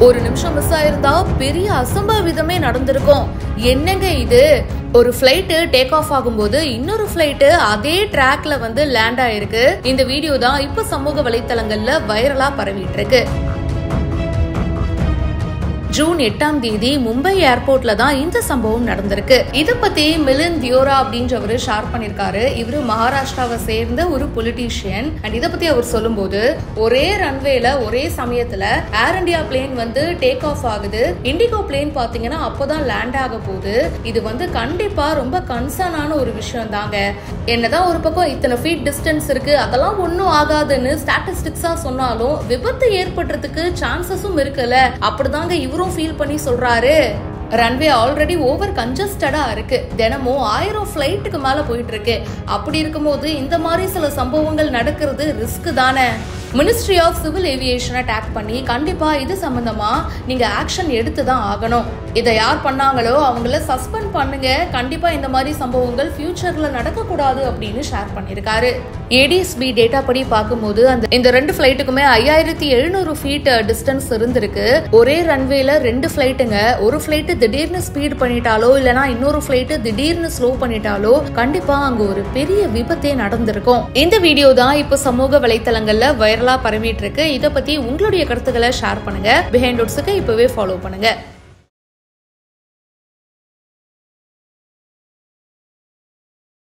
ஒரு நிமிஷம் மிஸ் ஆயிருந்தா பெரிய அசம்பாவிதமே நடந்திருக்கும் என்னங்க இது ஒரு ஃபிளைட்டு டேக் ஆஃப் ஆகும்போது இன்னொரு ஃபிளைட்டு அதே ட்ராக்ல வந்து லேண்ட் ஆயிருக்கு இந்த வீடியோ தான் இப்ப சமூக வலைத்தளங்கள்ல வைரலா பரவிட்டு இருக்கு ஜூன் எட்டாம் தேதி மும்பை ஏர்போர்ட்ல தான் இந்த சம்பவம் நடந்திருக்கு இத பத்தி மிலின் தியோரா அப்படின்றவரு ஷேர் பண்ணிருக்காரு இவரு மகாராஷ்டிராவை சேர்ந்த ஒரு பொலிட்டீஷியன் அண்ட் இத பத்தி அவர் சொல்லும்போது ஒரே ரன்வேல ஒரே சமயத்துல ஏர் இந்தியா பிளேன் வந்து டேக் ஆஃப் ஆகுது இண்டிகோ பிளேன் பாத்தீங்கன்னா அப்போதான் லேண்ட் ஆக போகுது இது வந்து கண்டிப்பா ரொம்ப கன்சர்னான ஒரு விஷயம் தாங்க என்னதான் ஒரு பக்கம் இத்தனை ஃபீட் டிஸ்டன்ஸ் இருக்கு அதெல்லாம் ஒன்றும் ஆகாதுன்னு ஸ்டாட்டிஸ்டிக்ஸா சொன்னாலும் விபத்து ஏற்படுறதுக்கு சான்சஸும் இருக்குல்ல அப்படிதாங்க இவரும் ஃபீல் பண்ணி சொல்றாரு ரன்வே ஆல்ரெடி ஓவர் கன்ஜஸ்டடா இருக்கு தினமும் ஆயிரம் ஃபிளைட்டுக்கு மேல போயிட்டு இருக்கு அப்படி இருக்கும்போது இந்த மாதிரி சில சம்பவங்கள் நடக்கிறது ரிஸ்க் தானே மினிஸ்ட்ரி ஆஃப் சிவில் ஏவியேஷனை டேக் பண்ணி கண்டிப்பா இது சம்பந்தமா நீங்க ஆக்ஷன் எடுத்து தான் ஆகணும் இதை யார் பண்ணாங்களோ அவங்கள சஸ்பெண்ட் பண்ணுங்க கண்டிப்பா இந்த மாதிரி சம்பவங்கள் ஃபியூச்சர்ல நடக்கக்கூடாது அப்படின்னு ஷேர் பண்ணியிருக்காரு ஏடிஎஸ்பி டேட்டா படி பார்க்கும்போது அந்த இந்த ரெண்டு ஃபிளைட்டுக்குமே ஐயாயிரத்தி எழுநூறு ஃபீட் டிஸ்டன்ஸ் இருந்திருக்கு ஒரே ரன்வேல ரெண்டு ஃபிளைட்டுங்க ஒரு ஃபிளைட்டு திடீர்னு ஸ்பீட் பண்ணிட்டாலோ இல்லனா இன்னொரு ஃபிளைட்டு திடீர்னு ஸ்லோ பண்ணிட்டாலோ கண்டிப்பா அங்க ஒரு பெரிய விபத்தே நடந்திருக்கும் இந்த வீடியோ தான் இப்போ சமூக வலைத்தளங்கள்ல வைரலா பரவிட்டு இருக்கு இதை பத்தி உங்களுடைய கருத்துக்களை ஷேர் பண்ணுங்க பிஹைண்ட் இப்பவே ஃபாலோ பண்ணுங்க